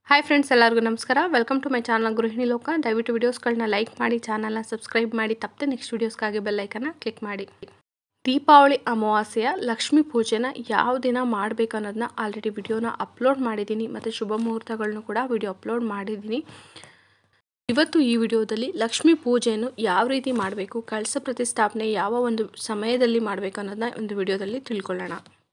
hi friends ಎಲ್ಲರಿಗೂ ನಮಸ್ಕಾರ welcome to my channel ಗೃಹಿಣಿ ಲೋಕ ದಯವಿಟ್ಟು ವೀಡಿಯೋಸ್ಗಳನ್ನ ಲೈಕ್ ಮಾಡಿ ಚಾನಲ್ನ ಸಬ್ಸ್ಕ್ರೈಬ್ ಮಾಡಿ ತಪ್ಪದೆ ನೆಕ್ಸ್ಟ್ ವೀಡಿಯೋಸ್ಗಾಗಿ ಬೆಲ್ಲೈಕನ್ನ ಕ್ಲಿಕ್ ಮಾಡಿ ದೀಪಾವಳಿ ಅಮಾವಾಸ್ಯೆಯ ಲಕ್ಷ್ಮೀ ಪೂಜೆನ ಯಾವ ದಿನ ಮಾಡಬೇಕು ಅನ್ನೋದನ್ನ ಆಲ್ರೆಡಿ ವಿಡಿಯೋನ ಅಪ್ಲೋಡ್ ಮಾಡಿದ್ದೀನಿ ಮತ್ತು ಶುಭ ಮುಹೂರ್ತಗಳನ್ನೂ ಕೂಡ ವಿಡಿಯೋ ಅಪ್ಲೋಡ್ ಮಾಡಿದ್ದೀನಿ ಇವತ್ತು ಈ ವಿಡಿಯೋದಲ್ಲಿ ಲಕ್ಷ್ಮೀ ಪೂಜೆಯನ್ನು ಯಾವ ರೀತಿ ಮಾಡಬೇಕು ಕಳಸ ಪ್ರತಿಷ್ಠಾಪನೆ ಯಾವ ಒಂದು ಸಮಯದಲ್ಲಿ ಮಾಡಬೇಕು ಅನ್ನೋದನ್ನ ಒಂದು ವಿಡಿಯೋದಲ್ಲಿ ತಿಳ್ಕೊಳ್ಳೋಣ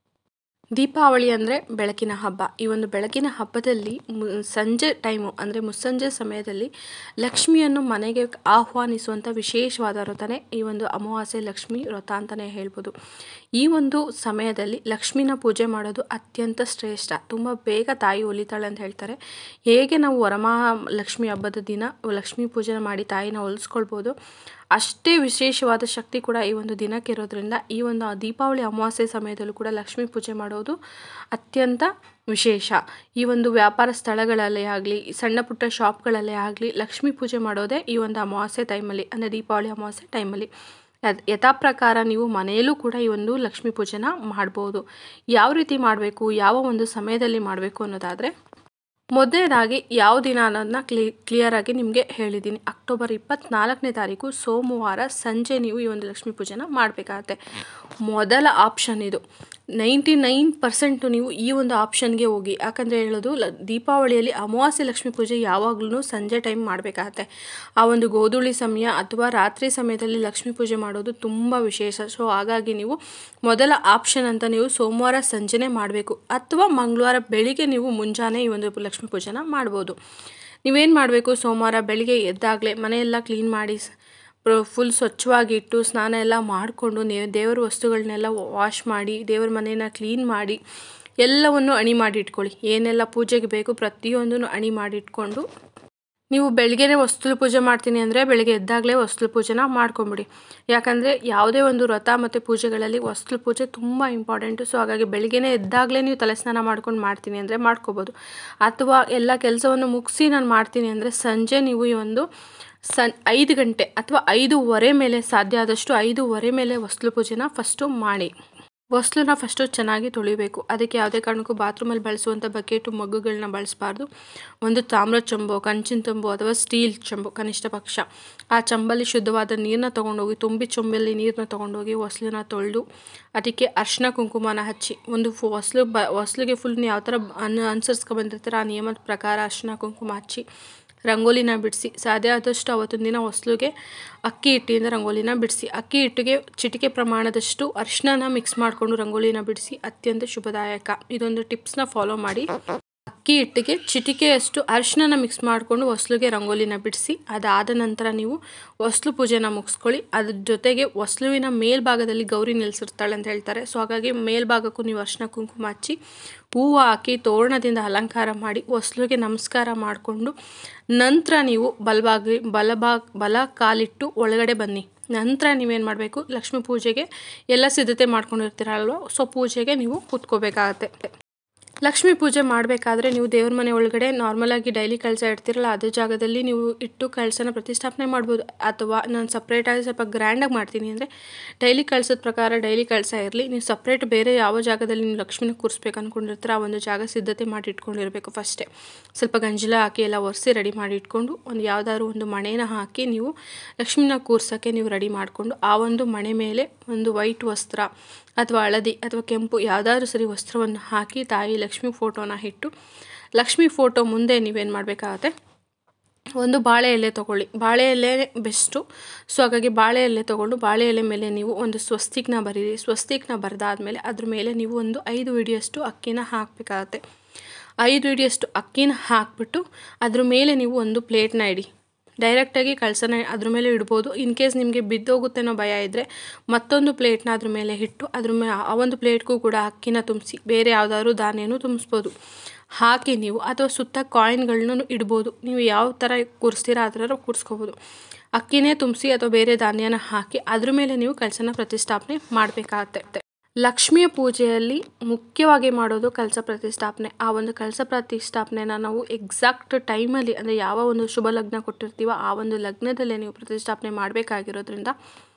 ದೀಪಾವಳಿ ಅಂದರೆ ಬೆಳಕಿನ ಹಬ್ಬ ಈ ಒಂದು ಬೆಳಕಿನ ಹಬ್ಬದಲ್ಲಿ ಮು- ಸಂಜೆ ಟೈಮು ಅಂದರೆ ಮುಸ್ಸಂಜೆ ಸಮಯದಲ್ಲಿ ಲಕ್ಷ್ಮಿಯನ್ನು ಮನೆಗೆ ಆಹ್ವಾನಿಸುವಂಥ ವಿಶೇಷವಾದ ವ್ರತನೇ ಈ ಒಂದು ಅಮಾವಾಸ್ಯೆ ಲಕ್ಷ್ಮಿ ವ್ರತ ಅಂತಲೇ ಹೇಳ್ಬೋದು ಈ ಒಂದು ಸಮಯದಲ್ಲಿ ಲಕ್ಷ್ಮಿನ ಪೂಜೆ ಮಾಡೋದು ಅತ್ಯಂತ ಶ್ರೇಷ್ಠ ತುಂಬ ಬೇಗ ತಾಯಿ ಒಲಿತಾಳೆ ಅಂತ ಹೇಳ್ತಾರೆ ಹೇಗೆ ನಾವು ವರಮಹಾಲಕ್ಷ್ಮಿ ಹಬ್ಬದ ದಿನ ಲಕ್ಷ್ಮೀ ಪೂಜೆ ಮಾಡಿ ತಾಯಿನ ಒಲಿಸ್ಕೊಳ್ಬೋದು ಅಷ್ಟೇ ವಿಶೇಷವಾದ ಶಕ್ತಿ ಕೂಡ ಈ ಒಂದು ದಿನಕ್ಕೆ ಇರೋದ್ರಿಂದ ಈ ಒಂದು ದೀಪಾವಳಿ ಅಮಾವಾಸ್ಯೆ ಸಮಯದಲ್ಲೂ ಕೂಡ ಲಕ್ಷ್ಮೀ ಪೂಜೆ ಮಾಡೋದು ಅತ್ಯಂತ ವಿಶೇಷ ಈ ಒಂದು ವ್ಯಾಪಾರ ಸ್ಥಳಗಳಲ್ಲೇ ಆಗಲಿ ಸಣ್ಣ ಪುಟ್ಟ ಶಾಪ್ಗಳಲ್ಲೇ ಆಗಲಿ ಲಕ್ಷ್ಮೀ ಪೂಜೆ ಮಾಡೋದೇ ಈ ಒಂದು ಅಮಾವಾಸ್ಯೆ ಟೈಮಲ್ಲಿ ಅಂದರೆ ದೀಪಾವಳಿ ಅಮಾವಾಸ್ಯೆ ಟೈಮಲ್ಲಿ ಅದ್ ಯಥಾ ಪ್ರಕಾರ ನೀವು ಮನೆಯಲ್ಲೂ ಕೂಡ ಈ ಒಂದು ಲಕ್ಷ್ಮೀ ಪೂಜೆನ ಮಾಡ್ಬೋದು ಯಾವ ರೀತಿ ಮಾಡಬೇಕು ಯಾವ ಒಂದು ಸಮಯದಲ್ಲಿ ಮಾಡಬೇಕು ಅನ್ನೋದಾದರೆ ಮೊದಲನೇದಾಗಿ ಯಾವ ದಿನ ಅನ್ನೋದನ್ನ ಕ್ಲಿ ಕ್ಲಿಯರಾಗಿ ನಿಮಗೆ ಹೇಳಿದ್ದೀನಿ ಅಕ್ಟೋಬರ್ ಇಪ್ಪತ್ನಾಲ್ಕನೇ ತಾರೀಕು ಸೋಮವಾರ ಸಂಜೆ ನೀವು ಈ ಒಂದು ಲಕ್ಷ್ಮೀ ಪೂಜೆನ ಮಾಡಬೇಕಾಗತ್ತೆ ಮೊದಲ ಆಪ್ಷನ್ ಇದು ನೈಂಟಿ ನೈನ್ ಪರ್ಸೆಂಟು ನೀವು ಈ ಒಂದು ಆಪ್ಷನ್ಗೆ ಹೋಗಿ ಯಾಕಂದರೆ ಹೇಳೋದು ಲ ದೀಪಾವಳಿಯಲ್ಲಿ ಅಮಾವಾಸ್ಯೆ ಲಕ್ಷ್ಮೀ ಪೂಜೆ ಯಾವಾಗಲೂ ಸಂಜೆ ಟೈಮ್ ಮಾಡಬೇಕಾಗತ್ತೆ ಆ ಒಂದು ಗೋಧೂಳಿ ಸಮಯ ಅಥವಾ ರಾತ್ರಿ ಸಮಯದಲ್ಲಿ ಲಕ್ಷ್ಮೀ ಪೂಜೆ ಮಾಡೋದು ತುಂಬ ವಿಶೇಷ ಸೊ ಹಾಗಾಗಿ ನೀವು ಮೊದಲ ಆಪ್ಷನ್ ಅಂತ ನೀವು ಸೋಮವಾರ ಸಂಜೆನೇ ಮಾಡಬೇಕು ಅಥವಾ ಮಂಗಳವಾರ ಬೆಳಿಗ್ಗೆ ನೀವು ಮುಂಜಾನೆ ಈ ಒಂದು ಲಕ್ಷ್ಮೀ ಪೂಜೆನ ಮಾಡ್ಬೋದು ನೀವೇನು ಮಾಡಬೇಕು ಸೋಮವಾರ ಬೆಳಿಗ್ಗೆ ಎದ್ದಾಗಲೇ ಮನೆಯೆಲ್ಲ ಕ್ಲೀನ್ ಮಾಡಿ ಫುಲ್ ಸ್ವಚ್ಛವಾಗಿ ಇಟ್ಟು ಸ್ನಾನ ಎಲ್ಲ ಮಾಡಿಕೊಂಡು ನೇ ದೇವರ ವಸ್ತುಗಳನ್ನೆಲ್ಲ ವಾಶ್ ಮಾಡಿ ದೇವರ ಮನೆಯನ್ನು ಕ್ಲೀನ್ ಮಾಡಿ ಎಲ್ಲವನ್ನು ಅಣಿ ಮಾಡಿ ಇಟ್ಕೊಳ್ಳಿ ಏನೆಲ್ಲ ಪೂಜೆಗೆ ಬೇಕು ಪ್ರತಿಯೊಂದನ್ನು ಅಣಿ ಮಾಡಿ ಇಟ್ಕೊಂಡು ನೀವು ಬೆಳಗ್ಗೆನೇ ವಸ್ತುಲು ಪೂಜೆ ಮಾಡ್ತೀನಿ ಅಂದರೆ ಬೆಳಗ್ಗೆ ಎದ್ದಾಗಲೇ ವಸ್ತುಲು ಪೂಜೆನ ಮಾಡ್ಕೊಂಬಿಡಿ ಯಾಕಂದರೆ ಯಾವುದೇ ಒಂದು ವ್ರತ ಮತ್ತು ಪೂಜೆಗಳಲ್ಲಿ ವಸ್ತುಲು ಪೂಜೆ ತುಂಬ ಇಂಪಾರ್ಟೆಂಟು ಸೊ ಹಾಗಾಗಿ ಬೆಳಗ್ಗೆನೇ ಎದ್ದಾಗಲೇ ನೀವು ತಲೆ ಸ್ನಾನ ಮಾಡ್ಕೊಂಡು ಮಾಡ್ತೀನಿ ಅಂದರೆ ಮಾಡ್ಕೋಬೋದು ಅಥವಾ ಎಲ್ಲ ಕೆಲಸವನ್ನು ಮುಗಿಸಿ ನಾನು ಮಾಡ್ತೀನಿ ಅಂದರೆ ಸಂಜೆ ನೀವು ಈ ಒಂದು ಸನ್ ಐದು ಗಂಟೆ ಅಥವಾ ಐದೂವರೆ ಮೇಲೆ ಸಾಧ್ಯ ಆದಷ್ಟು ಐದೂವರೆ ಮೇಲೆ ವಸ್ತುಲು ಪೂಜೆನ ಫಸ್ಟು ಮಾಡಿ ವಸ್ತುನ ಫಸ್ಟು ಚೆನ್ನಾಗಿ ತೊಳಿಬೇಕು ಅದಕ್ಕೆ ಯಾವುದೇ ಕಾರಣಕ್ಕೂ ಬಾತ್ರೂಮಲ್ಲಿ ಬಳಸುವಂಥ ಬಕೆಟು ಮಗ್ಗುಗಳನ್ನ ಬಳಸಬಾರ್ದು ಒಂದು ತಾಮ್ರ ಚಂಬು ಕಂಚಿನ ತಂಬು ಅಥವಾ ಸ್ಟೀಲ್ ಚಂಬು ಕನಿಷ್ಠ ಪಕ್ಷ ಆ ಚಂಬಲ್ಲಿ ಶುದ್ಧವಾದ ನೀರನ್ನ ತೊಗೊಂಡೋಗಿ ತುಂಬಿ ಚೊಂಬಲ್ಲಿ ನೀರನ್ನ ತೊಗೊಂಡೋಗಿ ಹೊಸ್ಲನ್ನ ತೊಳೆದು ಅದಕ್ಕೆ ಅರ್ಶಿನ ಕುಂಕುಮನ ಹಚ್ಚಿ ಒಂದು ಫು ಹೊಸ್ಲು ಬ ಹೊಸ್ಲಿಗೆ ಫುಲ್ ಯಾವ ಥರ ಅನ್ ಅನುಸರಿಸ್ಕೊ ಬಂದಿರ್ತೀರ ಆ ನಿಯಮದ ಪ್ರಕಾರ ಅರ್ಶಿನ ಕುಂಕುಮ ಹಚ್ಚಿ ರಂಗೋಲಿನ ಬಿಡಿಸಿ ಸಾಧ್ಯ ಆದಷ್ಟು ಅವತ್ತಿನ ದಿನ ಹೊಸ್ಲಿಗೆ ಅಕ್ಕಿ ಹಿಟ್ಟಿಂದ ರಂಗೋಲಿನ ಬಿಡಿಸಿ ಅಕ್ಕಿ ಹಿಟ್ಟಿಗೆ ಚಿಟಿಕೆ ಪ್ರಮಾಣದಷ್ಟು ಅರಿಶಿನ ಮಿಕ್ಸ್ ಮಾಡಿಕೊಂಡು ರಂಗೋಲಿನ ಬಿಡಿಸಿ ಅತ್ಯಂತ ಶುಭದಾಯಕ ಇದೊಂದು ಟಿಪ್ಸ್ನ ಫಾಲೋ ಮಾಡಿ ಅಕ್ಕಿ ಹಿಟ್ಟಿಗೆ ಚಿಟಿಕೆಯಷ್ಟು ಅರಿಶಿನ ಮಿಕ್ಸ್ ಮಾಡಿಕೊಂಡು ಹೊಸ್ಲಿಗೆ ರಂಗೋಲಿನ ಬಿಡಿಸಿ ಅದಾದ ನಂತರ ನೀವು ಹೊಸ್ಲು ಪೂಜೆನ ಮುಗಿಸ್ಕೊಳ್ಳಿ ಅದ್ರ ಜೊತೆಗೆ ಹೊಸ್ಲುವಿನ ಮೇಲ್ಭಾಗದಲ್ಲಿ ಗೌರಿ ನಿಲ್ಲಿಸಿರ್ತಾಳೆ ಅಂತ ಹೇಳ್ತಾರೆ ಸೊ ಹಾಗಾಗಿ ಮೇಲ್ಭಾಗಕ್ಕೂ ನೀವು ಅರಿಶಿನ ಕುಂಕುಮ ಹಚ್ಚಿ ಹೂವು ಹಾಕಿ ತೋರಣದಿಂದ ಅಲಂಕಾರ ಮಾಡಿ ಹೊಸ್ಲಿಗೆ ನಮಸ್ಕಾರ ಮಾಡಿಕೊಂಡು ನಂತರ ನೀವು ಬಲಭಾಗ ಬಲಭಾಗ ಬಲ ಕಾಲಿಟ್ಟು ಒಳಗಡೆ ಬನ್ನಿ ನಂತರ ನೀವೇನು ಮಾಡಬೇಕು ಲಕ್ಷ್ಮೀ ಪೂಜೆಗೆ ಎಲ್ಲ ಸಿದ್ಧತೆ ಮಾಡ್ಕೊಂಡಿರ್ತೀರಲ್ವ ಸೊ ಪೂಜೆಗೆ ನೀವು ಕೂತ್ಕೋಬೇಕಾಗತ್ತೆ ಲಕ್ಷ್ಮೀ ಪೂಜೆ ಮಾಡಬೇಕಾದ್ರೆ ನೀವು ದೇವ್ರ ಮನೆ ಒಳಗಡೆ ನಾರ್ಮಲಾಗಿ ಡೈಲಿ ಕಳಸ ಇಡ್ತಿರಲ್ಲ ಅದೇ ಜಾಗದಲ್ಲಿ ನೀವು ಇಟ್ಟು ಕಳಸನ ಪ್ರತಿಷ್ಠಾಪನೆ ಮಾಡ್ಬೋದು ಅಥವಾ ನಾನು ಸಪ್ರೇಟಾಗಿ ಸ್ವಲ್ಪ ಗ್ರ್ಯಾಂಡಾಗಿ ಮಾಡ್ತೀನಿ ಅಂದರೆ ಡೈಲಿ ಕಳ್ಸದ ಪ್ರಕಾರ ಡೈಲಿ ಕಳಸ ಇರಲಿ ನೀವು ಸಪ್ರೇಟ್ ಬೇರೆ ಯಾವ ಜಾಗದಲ್ಲಿ ನೀವು ಲಕ್ಷ್ಮಿನ ಕೂರಿಸ್ಬೇಕು ಅಂದ್ಕೊಂಡಿರ್ತೀರ ಆ ಒಂದು ಜಾಗ ಸಿದ್ಧತೆ ಮಾಡಿ ಇಟ್ಕೊಂಡಿರಬೇಕು ಫಸ್ಟೇ ಸ್ವಲ್ಪ ಗಂಜಲ ಹಾಕಿ ಎಲ್ಲ ಒರೆಸಿ ರೆಡಿ ಮಾಡಿ ಇಟ್ಕೊಂಡು ಒಂದು ಯಾವುದಾದ್ರು ಒಂದು ಮಣೆನ ಹಾಕಿ ನೀವು ಲಕ್ಷ್ಮಿನ ಕೂರ್ಸೋಕ್ಕೆ ನೀವು ರೆಡಿ ಮಾಡಿಕೊಂಡು ಆ ಒಂದು ಮಣೆ ಮೇಲೆ ಒಂದು ವೈಟ್ ವಸ್ತ್ರ ಅಥವಾ ಹಳದಿ ಅಥವಾ ಕೆಂಪು ಯಾವುದಾದ್ರೂ ಸರಿ ವಸ್ತ್ರವನ್ನು ಹಾಕಿ ತಾಯಿ ಲಕ್ಷ್ಮಿ ಫೋಟೋನ ಇಟ್ಟು ಲಕ್ಷ್ಮಿ ಫೋಟೋ ಮುಂದೆ ನೀವೇನು ಮಾಡಬೇಕಾಗತ್ತೆ ಒಂದು ಬಾಳೆ ಎಲೆ ತೊಗೊಳ್ಳಿ ಬಾಳೆ ಎಲೆ ಬೆಸ್ಟು ಸೊ ಹಾಗಾಗಿ ಬಾಳೆ ಎಲೆ ತೊಗೊಂಡು ಬಾಳೆ ಎಲೆ ಮೇಲೆ ನೀವು ಒಂದು ಸ್ವಸ್ತಿಕ್ನ ಬರೀರಿ ಸ್ವಸ್ತಿಕ್ನ ಬರೆದಾದ್ಮೇಲೆ ಅದ್ರ ಮೇಲೆ ನೀವು ಒಂದು ಐದು ಹಿಡಿಯಷ್ಟು ಅಕ್ಕಿನ ಹಾಕಬೇಕಾಗತ್ತೆ ಐದು ಹಿಡಿಯಷ್ಟು ಅಕ್ಕಿನ ಹಾಕ್ಬಿಟ್ಟು ಅದ್ರ ಮೇಲೆ ನೀವು ಒಂದು ಪ್ಲೇಟ್ನ ಇಡಿ ಡೈರೆಕ್ಟಾಗಿ ಕಳಸನ ಅದ್ರ ಮೇಲೆ ಇಡ್ಬೋದು ಇನ್ ಕೇಸ್ ನಿಮಗೆ ಬಿದ್ದೋಗುತ್ತೆ ಅನ್ನೋ ಭಯ ಇದ್ದರೆ ಮತ್ತೊಂದು ಪ್ಲೇಟ್ನ ಅದ್ರ ಮೇಲೆ ಇಟ್ಟು ಅದ್ರ ಮೇಲೆ ಆ ಒಂದು ಪ್ಲೇಟ್ಗೂ ಕೂಡ ಅಕ್ಕಿನ ತುಂಬಿಸಿ ಬೇರೆ ಯಾವುದಾದ್ರು ಧಾನ್ಯನೂ ತುಂಬಿಸ್ಬೋದು ಹಾಕಿ ನೀವು ಅಥವಾ ಸುತ್ತ ಕಾಯಿನ್ಗಳನ್ನೂ ಇಡ್ಬೋದು ನೀವು ಯಾವ ಥರ ಕೂರಿಸ್ತೀರ ಆ ಥರ ಕೂರಿಸ್ಕೋಬೋದು ಅಕ್ಕಿನೇ ತುಂಬಿಸಿ ಅಥವಾ ಬೇರೆ ಧಾನ್ಯನ ಹಾಕಿ ಅದ್ರ ಮೇಲೆ ನೀವು ಕಳಸನ ಪ್ರತಿಷ್ಠಾಪನೆ ಮಾಡಬೇಕಾಗತ್ತೆ ಲಕ್ಷ್ಮಿಯ ಪೂಜೆಯಲ್ಲಿ ಮುಖ್ಯವಾಗಿ ಮಾಡೋದು ಕಲಸ ಪ್ರತಿಷ್ಠಾಪನೆ ಆ ಒಂದು ಕಲಸ ಪ್ರತಿಷ್ಠಾಪನೆನ ನಾವು ಎಕ್ಸಾಕ್ಟ್ ಟೈಮಲ್ಲಿ ಅಂದರೆ ಯಾವ ಒಂದು ಶುಭ ಲಗ್ನ ಕೊಟ್ಟಿರ್ತೀವೋ ಆ ಒಂದು ಲಗ್ನದಲ್ಲೇ ನೀವು ಪ್ರತಿಷ್ಠಾಪನೆ ಮಾಡಬೇಕಾಗಿರೋದ್ರಿಂದ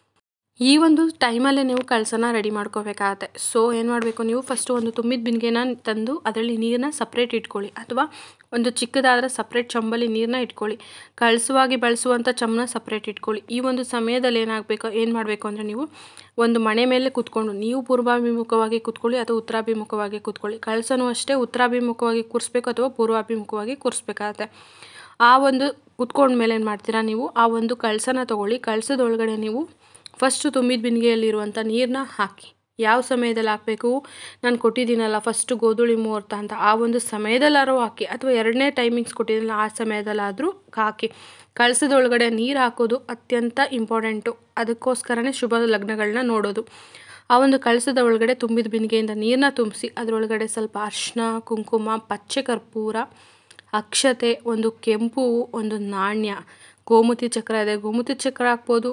ಈ ಒಂದು ಟೈಮಲ್ಲೇ ನೀವು ಕಳಸನ ರೆಡಿ ಮಾಡ್ಕೋಬೇಕಾಗತ್ತೆ ಸೊ ಏನು ಮಾಡಬೇಕು ನೀವು ಫಸ್ಟು ಒಂದು ತುಂಬಿದ ಬಿಂದಿಗೆನ ತಂದು ಅದರಲ್ಲಿ ನೀರನ್ನ ಸಪ್ರೇಟ್ ಇಟ್ಕೊಳ್ಳಿ ಅಥವಾ ಒಂದು ಚಿಕ್ಕದಾದ ಸಪ್ರೇಟ್ ಚಂಬಲ್ಲಿ ನೀರನ್ನ ಇಟ್ಕೊಳ್ಳಿ ಕಳಸವಾಗಿ ಬಳಸುವಂಥ ಚಮನ ಸಪ್ರೇಟ್ ಇಟ್ಕೊಳ್ಳಿ ಈ ಒಂದು ಸಮಯದಲ್ಲಿ ಏನಾಗಬೇಕು ಏನು ಮಾಡಬೇಕು ಅಂದರೆ ನೀವು ಒಂದು ಮಣೆ ಮೇಲೆ ಕೂತ್ಕೊಂಡು ನೀವು ಪೂರ್ವಾಭಿಮುಖವಾಗಿ ಕೂತ್ಕೊಳ್ಳಿ ಅಥವಾ ಉತ್ತರಾಭಿಮುಖವಾಗಿ ಕೂತ್ಕೊಳ್ಳಿ ಕಳಸನೂ ಅಷ್ಟೇ ಉತ್ತರಾಭಿಮುಖವಾಗಿ ಕೂರಿಸ್ಬೇಕು ಅಥವಾ ಪೂರ್ವಾಭಿಮುಖವಾಗಿ ಕೂರಿಸ್ಬೇಕಾಗತ್ತೆ ಆ ಒಂದು ಕುತ್ಕೊಂಡ್ಮೇಲೆ ಏನು ಮಾಡ್ತೀರಾ ನೀವು ಆ ಒಂದು ಕಳಸನ ತೊಗೊಳ್ಳಿ ಕಳಸದೊಳಗಡೆ ನೀವು ಫಸ್ಟು ತುಂಬಿದ ಬಿಂದಿಗೆಯಲ್ಲಿರುವಂಥ ನೀರನ್ನ ಹಾಕಿ ಯಾವ ಸಮಯದಲ್ಲಿ ಹಾಕಬೇಕು ನಾನು ಕೊಟ್ಟಿದ್ದೀನಲ್ಲ ಫಸ್ಟು ಗೋಧುಳಿ ಮುಹೂರ್ತ ಅಂತ ಆ ಒಂದು ಸಮಯದಲ್ಲಾದ್ರೂ ಹಾಕಿ ಅಥವಾ ಎರಡನೇ ಟೈಮಿಂಗ್ಸ್ ಕೊಟ್ಟಿದ್ದೀನಲ್ಲ ಆ ಸಮಯದಲ್ಲಾದರೂ ಹಾಕಿ ಕಳಸದೊಳಗಡೆ ನೀರು ಹಾಕೋದು ಅತ್ಯಂತ ಇಂಪಾರ್ಟೆಂಟು ಅದಕ್ಕೋಸ್ಕರನೇ ಶುಭ ಲಗ್ನಗಳನ್ನ ನೋಡೋದು ಆ ಒಂದು ಕಳಸದ ಒಳಗಡೆ ತುಂಬಿದ ಬಿಂದಿಗೆಯಿಂದ ನೀರನ್ನ ತುಂಬಿಸಿ ಅದರೊಳಗಡೆ ಸ್ವಲ್ಪ ಅರಿಶಿನ ಕುಂಕುಮ ಪಚ್ಚೆ ಕರ್ಪೂರ ಅಕ್ಷತೆ ಒಂದು ಕೆಂಪು ಒಂದು ನಾಣ್ಯ ಗೋಮತಿ ಚಕ್ರ ಇದೆ ಗೋಮತಿ ಚಕ್ರ ಹಾಕ್ಬೋದು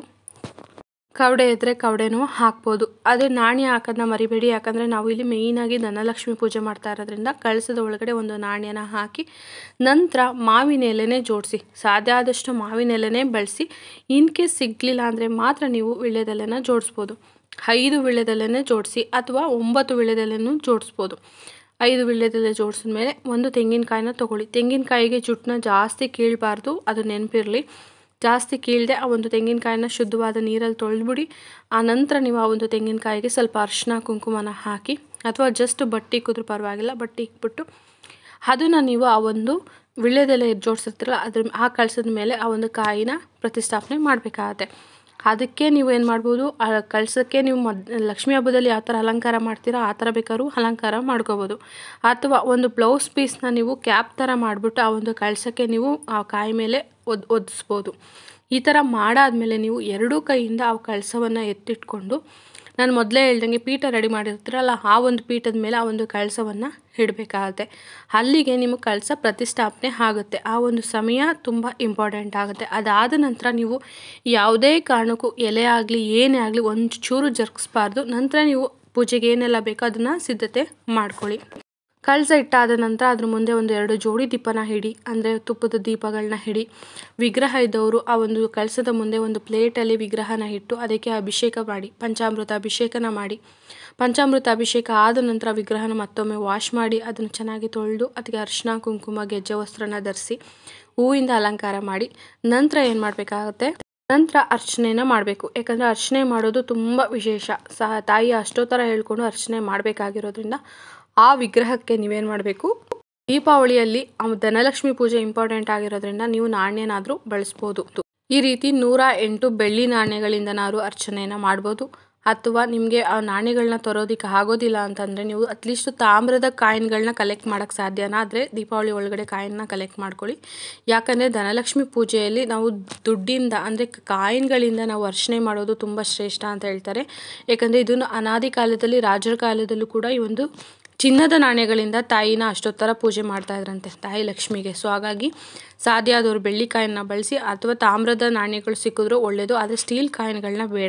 ಕವಡೆ ಇದ್ದರೆ ಕವಡೆನೂ ಹಾಕ್ಬೋದು ಅದೇ ನಾಣ್ಯ ಹಾಕೋದನ್ನ ಮರಿಬೇಡಿ ಯಾಕಂದರೆ ನಾವು ಇಲ್ಲಿ ಮೇಯ್ನಾಗಿ ಧನಲಕ್ಷ್ಮಿ ಪೂಜೆ ಮಾಡ್ತಾ ಇರೋದ್ರಿಂದ ಕಳಸದ ಒಳಗಡೆ ಒಂದು ನಾಣ್ಯನ ಹಾಕಿ ನಂತರ ಮಾವಿನ ಎಲೆನೇ ಜೋಡಿಸಿ ಸಾಧ್ಯ ಆದಷ್ಟು ಮಾವಿನ ಎಲೆನೇ ಬಳಸಿ ಇನ್ ಕೇಸ್ ಸಿಗಲಿಲ್ಲ ಅಂದರೆ ಮಾತ್ರ ನೀವು ವಿಳ್ಯದೆಲೆನ ಜೋಡಿಸ್ಬೋದು ಐದು ವಿಳ್ಯದೆಲೆನೇ ಜೋಡಿಸಿ ಅಥವಾ ಒಂಬತ್ತು ವಿಳ್ಯದೆಲೆನೂ ಜೋಡಿಸ್ಬೋದು ಐದು ವಿಳ್ಯದೆಲೆ ಜೋಡಿಸಿದ ಮೇಲೆ ಒಂದು ತೆಂಗಿನಕಾಯಿನ ತೊಗೊಳ್ಳಿ ತೆಂಗಿನಕಾಯಿಗೆ ಜುಟ್ಟನ್ನ ಜಾಸ್ತಿ ಕೀಳಬಾರ್ದು ಅದು ನೆನಪಿರಲಿ ಜಾಸ್ತಿ ಕೀಳದೆ ಆ ಒಂದು ತೆಂಗಿನಕಾಯಿನ ಶುದ್ಧವಾದ ನೀರಲ್ಲಿ ತೊಳೆದ್ಬಿಡಿ ಆ ನಂತರ ನೀವು ಆ ಒಂದು ತೆಂಗಿನಕಾಯಿಗೆ ಸ್ವಲ್ಪ ಅರಿಶಿನ ಕುಂಕುಮನ ಹಾಕಿ ಅಥವಾ ಜಸ್ಟ್ ಬಟ್ಟೆ ಇಕ್ಕಿದ್ರೂ ಪರವಾಗಿಲ್ಲ ಬಟ್ಟೆ ಇಕ್ಬಿಟ್ಟು ಅದನ್ನು ನೀವು ಆ ಒಂದು ವಿಳ್ಯದೆಲೆ ಜೋಡಿಸಿರ್ತೀರಲ್ಲ ಅದ್ರ ಆ ಕಳ್ಸದ ಮೇಲೆ ಆ ಒಂದು ಕಾಯಿನ ಪ್ರತಿಷ್ಠಾಪನೆ ಮಾಡಬೇಕಾಗತ್ತೆ ಅದಕ್ಕೆ ನೀವು ಏನು ಮಾಡ್ಬೋದು ಆ ಕಳಸಕ್ಕೆ ನೀವು ಮದ್ ಲಕ್ಷ್ಮೀ ಹಬ್ಬದಲ್ಲಿ ಯಾವ ಥರ ಅಲಂಕಾರ ಮಾಡ್ತೀರೋ ಆ ಥರ ಬೇಕಾದ್ರೂ ಅಲಂಕಾರ ಮಾಡ್ಕೋಬೋದು ಅಥವಾ ಒಂದು ಬ್ಲೌಸ್ ಪೀಸ್ನ ನೀವು ಕ್ಯಾಪ್ ಥರ ಮಾಡಿಬಿಟ್ಟು ಆ ಒಂದು ಕಳಸಕ್ಕೆ ನೀವು ಆ ಕಾಯಿ ಮೇಲೆ ಒದ್ ಒದಿಸ್ಬೋದು ಈ ಥರ ಮಾಡಾದಮೇಲೆ ನೀವು ಎರಡೂ ಕೈಯಿಂದ ಆ ಕಳಸವನ್ನು ಎತ್ತಿಟ್ಕೊಂಡು ನಾನು ಮೊದಲೇ ಹೇಳ್ದಂಗೆ ಪೀಠ ರೆಡಿ ಮಾಡಿರ್ತೀರಲ್ಲ ಆ ಒಂದು ಪೀಠದ ಮೇಲೆ ಆ ಒಂದು ಕಳಸವನ್ನು ಇಡಬೇಕಾಗತ್ತೆ ಅಲ್ಲಿಗೆ ನಿಮಗೆ ಕಳಸ ಪ್ರತಿಷ್ಠಾಪನೆ ಆಗುತ್ತೆ ಆ ಒಂದು ಸಮಯ ತುಂಬ ಇಂಪಾರ್ಟೆಂಟ್ ಆಗುತ್ತೆ ಅದಾದ ನಂತರ ನೀವು ಯಾವುದೇ ಕಾರಣಕ್ಕೂ ಎಲೆ ಆಗಲಿ ಏನೇ ಆಗಲಿ ಒಂದು ಚೂರು ಜರುಗಿಸ್ಬಾರ್ದು ನಂತರ ನೀವು ಪೂಜೆಗೆ ಏನೆಲ್ಲ ಬೇಕೋ ಅದನ್ನು ಸಿದ್ಧತೆ ಮಾಡ್ಕೊಳ್ಳಿ ಕಳಸ ಇಟ್ಟಾದ ನಂತರ ಅದ್ರ ಮುಂದೆ ಒಂದು ಎರಡು ಜೋಡಿ ದೀಪನ ಹಿಡಿ ಅಂದರೆ ತುಪ್ಪದ ದೀಪಗಳನ್ನ ಹಿಡಿ ವಿಗ್ರಹ ಇದ್ದವರು ಆ ಒಂದು ಕಳಸದ ಮುಂದೆ ಒಂದು ಪ್ಲೇಟಲ್ಲಿ ವಿಗ್ರಹನ ಇಟ್ಟು ಅದಕ್ಕೆ ಅಭಿಷೇಕ ಮಾಡಿ ಪಂಚಾಮೃತ ಅಭಿಷೇಕನ ಮಾಡಿ ಪಂಚಾಮೃತ ಅಭಿಷೇಕ ಆದ ನಂತರ ವಿಗ್ರಹನ ಮತ್ತೊಮ್ಮೆ ವಾಶ್ ಮಾಡಿ ಅದನ್ನು ಚೆನ್ನಾಗಿ ತೊಳೆದು ಅದಕ್ಕೆ ಅರಿಶಿನ ಕುಂಕುಮ ಗೆಜ್ಜೆ ವಸ್ತ್ರನ ಧರಿಸಿ ಹೂವಿಂದ ಅಲಂಕಾರ ಮಾಡಿ ನಂತರ ಏನು ಮಾಡಬೇಕಾಗತ್ತೆ ನಂತರ ಅರ್ಚನೆನ ಮಾಡಬೇಕು ಯಾಕಂದರೆ ಅರ್ಚನೆ ಮಾಡೋದು ತುಂಬ ವಿಶೇಷ ಸಹ ತಾಯಿ ಅಷ್ಟೋತ್ತರ ಹೇಳ್ಕೊಂಡು ಅರ್ಚನೆ ಮಾಡಬೇಕಾಗಿರೋದ್ರಿಂದ ಆ ವಿಗ್ರಹಕ್ಕೆ ನೀವೇನು ಮಾಡಬೇಕು ದೀಪಾವಳಿಯಲ್ಲಿ ಆ ಧನಲಕ್ಷ್ಮಿ ಪೂಜೆ ಇಂಪಾರ್ಟೆಂಟ್ ಆಗಿರೋದ್ರಿಂದ ನೀವು ನಾಣ್ಯನಾದರೂ ಬಳಸ್ಬೋದು ಈ ರೀತಿ ನೂರ ಎಂಟು ಬೆಳ್ಳಿ ನಾಣ್ಯಗಳಿಂದನಾದ್ರು ಅರ್ಚನೆಯನ್ನು ಮಾಡ್ಬೋದು ಅಥವಾ ನಿಮಗೆ ಆ ನಾಣ್ಯಗಳನ್ನ ತರೋದಕ್ಕೆ ಆಗೋದಿಲ್ಲ ಅಂತಂದರೆ ನೀವು ಅಟ್ಲೀಸ್ಟ್ ತಾಮ್ರದ ಕಾಯಿನ್ಗಳನ್ನ ಕಲೆಕ್ಟ್ ಮಾಡೋಕ್ಕೆ ಸಾಧ್ಯನಾ ಆದರೆ ದೀಪಾವಳಿ ಒಳಗಡೆ ಕಾಯಿನ್ನ ಕಲೆಕ್ಟ್ ಮಾಡ್ಕೊಳ್ಳಿ ಯಾಕಂದರೆ ಧನಲಕ್ಷ್ಮಿ ಪೂಜೆಯಲ್ಲಿ ನಾವು ದುಡ್ಡಿಂದ ಅಂದರೆ ಕಾಯಿನ್ಗಳಿಂದ ನಾವು ಅರ್ಚನೆ ಮಾಡೋದು ತುಂಬ ಶ್ರೇಷ್ಠ ಅಂತ ಹೇಳ್ತಾರೆ ಯಾಕಂದರೆ ಇದನ್ನು ಅನಾದಿ ಕಾಲದಲ್ಲಿ ರಾಜರ ಕಾಲದಲ್ಲೂ ಕೂಡ ಈ ಒಂದು ಚಿನ್ನದ ನಾಣ್ಯಗಳಿಂದ ತಾಯಿನ ಅಷ್ಟೊತ್ತರ ಪೂಜೆ ಮಾಡ್ತಾ ಇದ್ರಂತೆ ತಾಯಿ ಲಕ್ಷ್ಮಿಗೆ ಸೊ ಹಾಗಾಗಿ ಸಾಧ್ಯ ಆದವರು ಬೆಳ್ಳಿ ಕಾಯಿನ್ನ ಬಳಸಿ ಅಥವಾ ತಾಮ್ರದ ನಾಣ್ಯಗಳು ಸಿಕ್ಕಿದ್ರೂ ಒಳ್ಳೆಯದು ಆದರೆ ಸ್ಟೀಲ್ ಕಾಯಿನ್ಗಳನ್ನ ಬೇಡ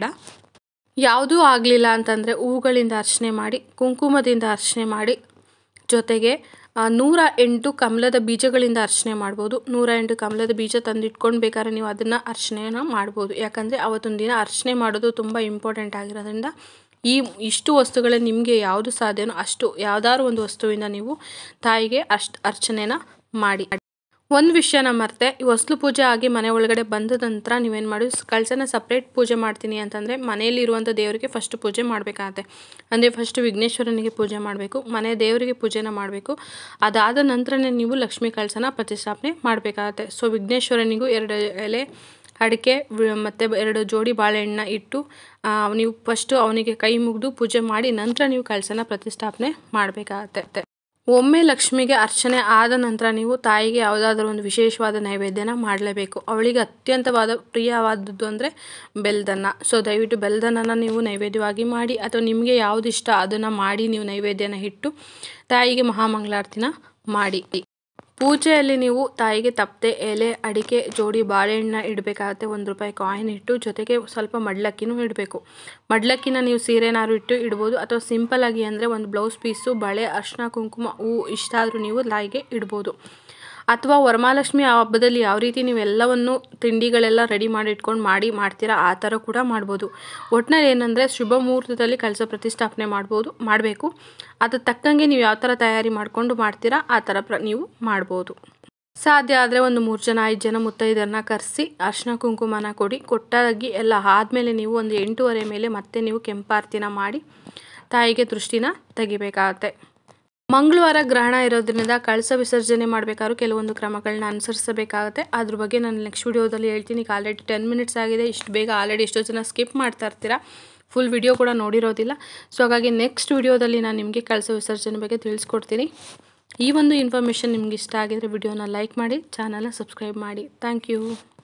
ಯಾವುದೂ ಆಗಲಿಲ್ಲ ಅಂತಂದರೆ ಹೂಗಳಿಂದ ಅರ್ಚನೆ ಮಾಡಿ ಕುಂಕುಮದಿಂದ ಅರ್ಚನೆ ಮಾಡಿ ಜೊತೆಗೆ ನೂರ ಎಂಟು ಕಮಲದ ಬೀಜಗಳಿಂದ ಅರ್ಚನೆ ಮಾಡ್ಬೋದು ನೂರ ಎಂಟು ಕಮಲದ ಬೀಜ ತಂದಿಟ್ಕೊಂಡು ಬೇಕಾದ್ರೆ ನೀವು ಅದನ್ನು ಅರ್ಚನೆಯನ್ನು ಮಾಡ್ಬೋದು ಯಾಕಂದರೆ ಅವತ್ತೊಂದು ದಿನ ಅರ್ಚನೆ ಮಾಡೋದು ತುಂಬ ಇಂಪಾರ್ಟೆಂಟ್ ಆಗಿರೋದ್ರಿಂದ ಈ ಇಷ್ಟು ವಸ್ತುಗಳೇ ನಿಮಗೆ ಯಾವುದು ಸಾಧ್ಯನೋ ಅಷ್ಟು ಯಾವುದಾದ್ರು ಒಂದು ವಸ್ತುವಿಂದ ನೀವು ತಾಯಿಗೆ ಅಷ್ಟು ಅರ್ಚನೆನ ಮಾಡಿ ಒಂದು ವಿಷಯನ ಮರ್ತೆ ಈ ಹೊಸ್ಲು ಪೂಜೆ ಆಗಿ ಮನೆ ಒಳಗಡೆ ಬಂದ ನಂತರ ನೀವೇನು ಮಾಡಿ ಕಳಸನ ಸಪ್ರೇಟ್ ಪೂಜೆ ಮಾಡ್ತೀನಿ ಅಂತಂದರೆ ಮನೆಯಲ್ಲಿ ಇರುವಂಥ ದೇವರಿಗೆ ಫಸ್ಟ್ ಪೂಜೆ ಮಾಡಬೇಕಾಗತ್ತೆ ಅಂದರೆ ಫಸ್ಟ್ ವಿಘ್ನೇಶ್ವರನಿಗೆ ಪೂಜೆ ಮಾಡಬೇಕು ಮನೆ ದೇವರಿಗೆ ಪೂಜೆನ ಮಾಡಬೇಕು ಅದಾದ ನಂತರನೇ ನೀವು ಲಕ್ಷ್ಮೀ ಕಳಸನ ಪ್ರತಿಷ್ಠಾಪನೆ ಮಾಡಬೇಕಾಗತ್ತೆ ಸೊ ವಿಘ್ನೇಶ್ವರನಿಗೂ ಎರಡು ಎಲೆ ಅಡಿಕೆ ಮತ್ತು ಎರಡು ಜೋಡಿ ಬಾಳೆಹಣ್ಣನ್ನ ಇಟ್ಟು ನೀವು ಫಸ್ಟು ಅವನಿಗೆ ಕೈ ಮುಗಿದು ಪೂಜೆ ಮಾಡಿ ನಂತರ ನೀವು ಕಳಸನ ಪ್ರತಿಷ್ಠಾಪನೆ ಮಾಡಬೇಕಾಗತ್ತೆ ಒಮ್ಮೆ ಲಕ್ಷ್ಮಿಗೆ ಅರ್ಚನೆ ಆದ ನಂತರ ನೀವು ತಾಯಿಗೆ ಯಾವುದಾದ್ರೂ ಒಂದು ವಿಶೇಷವಾದ ನೈವೇದ್ಯನ ಮಾಡಲೇಬೇಕು ಅವಳಿಗೆ ಅತ್ಯಂತವಾದ ಪ್ರಿಯವಾದದ್ದು ಅಂದರೆ ಬೆಲ್ದನ್ನ ಸೊ ದಯವಿಟ್ಟು ಬೆಲ್ದನ್ನ ನೀವು ನೈವೇದ್ಯವಾಗಿ ಮಾಡಿ ಅಥವಾ ನಿಮಗೆ ಯಾವುದು ಇಷ್ಟ ಅದನ್ನು ಮಾಡಿ ನೀವು ನೈವೇದ್ಯನ ಇಟ್ಟು ತಾಯಿಗೆ ಮಹಾಮಂಗಳಾರತಿನ ಮಾಡಿ ಪೂಜೆಯಲ್ಲಿ ನೀವು ತಾಯಿಗೆ ತಪ್ಪದೆ ಎಲೆ ಅಡಿಕೆ ಜೋಡಿ ಬಾಳೆಹಣ್ಣ ಇಡಬೇಕಾಗತ್ತೆ ಒಂದು ರೂಪಾಯಿ ಕಾಯಿನ್ ಇಟ್ಟು ಜೊತೆಗೆ ಸ್ವಲ್ಪ ಮಡ್ಲಕ್ಕಿನೂ ಇಡಬೇಕು ಮಡ್ಲಕ್ಕಿನ ನೀವು ಸೀರೆನಾರು ಇಟ್ಟು ಇಡ್ಬೋದು ಅಥವಾ ಸಿಂಪಲ್ಲಾಗಿ ಅಂದರೆ ಒಂದು ಬ್ಲೌಸ್ ಪೀಸು ಬಳೆ ಅರ್ಶಿನ ಕುಂಕುಮ ಹೂವು ಇಷ್ಟ ಆದರೂ ನೀವು ತಾಯಿಗೆ ಇಡ್ಬೋದು ಅಥವಾ ವರಮಹಾಲಕ್ಷ್ಮಿ ಹಬ್ಬದಲ್ಲಿ ಯಾವ ರೀತಿ ನೀವೆಲ್ಲವನ್ನು ತಿಂಡಿಗಳೆಲ್ಲ ರೆಡಿ ಮಾಡಿ ಇಟ್ಕೊಂಡು ಮಾಡಿ ಮಾಡ್ತೀರಾ ಆ ಥರ ಕೂಡ ಮಾಡ್ಬೋದು ಒಟ್ಟಿನಲ್ಲಿ ಏನಂದರೆ ಶುಭ ಮುಹೂರ್ತದಲ್ಲಿ ಕಳಸ ಪ್ರತಿಷ್ಠಾಪನೆ ಮಾಡ್ಬೋದು ಮಾಡಬೇಕು ಅದ್ರ ತಕ್ಕಂಗೆ ನೀವು ಯಾವ ಥರ ತಯಾರಿ ಮಾಡಿಕೊಂಡು ಮಾಡ್ತೀರಾ ಆ ಥರ ಪ್ರ ನೀವು ಮಾಡ್ಬೋದು ಸಾಧ್ಯ ಆದರೆ ಒಂದು ಮೂರು ಜನ ಐದು ಜನ ಮುತ್ತೈದರನ್ನ ಕರೆಸಿ ಅರ್ಶಿನ ಕುಂಕುಮನ ಕೊಡಿ ಕೊಟ್ಟಾಗಿ ಎಲ್ಲ ಆದಮೇಲೆ ನೀವು ಒಂದು ಎಂಟೂವರೆ ಮೇಲೆ ಮತ್ತೆ ನೀವು ಕೆಂಪಾರ್ತಿನ ಮಾಡಿ ತಾಯಿಗೆ ದೃಷ್ಟಿನ ತೆಗಿಬೇಕಾಗತ್ತೆ ಮಂಗಳವಾರ ಗ್ರಹಣ ಇರೋದ್ರಿಂದ ಕಳಸ ವಿಸರ್ಜನೆ ಮಾಡಬೇಕಾದ್ರೂ ಕೆಲವೊಂದು ಕ್ರಮಗಳನ್ನ ಅನುಸರಿಸಬೇಕಾಗುತ್ತೆ ಅದ್ರ ಬಗ್ಗೆ ನಾನು ನೆಕ್ಸ್ಟ್ ವಿಡಿಯೋದಲ್ಲಿ ಹೇಳ್ತೀನಿ ಈಗ ಆಲ್ರೆಡಿ ಟೆನ್ ಮಿನಿಟ್ಸ್ ಆಗಿದೆ ಇಷ್ಟು ಬೇಗ ಆಲ್ರೆಡಿ ಎಷ್ಟೋ ಜನ ಸ್ಕಿಪ್ ಮಾಡ್ತಾ ಇರ್ತೀರಾ ಫುಲ್ ವಿಡಿಯೋ ಕೂಡ ನೋಡಿರೋದಿಲ್ಲ ಸೊ ಹಾಗಾಗಿ ನೆಕ್ಸ್ಟ್ ವಿಡಿಯೋದಲ್ಲಿ ನಾನು ನಿಮಗೆ ಕಳಸ ವಿಸರ್ಜನೆ ಬಗ್ಗೆ ತಿಳಿಸ್ಕೊಡ್ತೀನಿ ಈ ಒಂದು ಇನ್ಫಾರ್ಮೇಷನ್ ನಿಮ್ಗೆ ಇಷ್ಟ ಆಗಿದ್ರೆ ವಿಡಿಯೋನ ಲೈಕ್ ಮಾಡಿ ಚಾನಲ್ನ ಸಬ್ಸ್ಕ್ರೈಬ್ ಮಾಡಿ ಥ್ಯಾಂಕ್ ಯು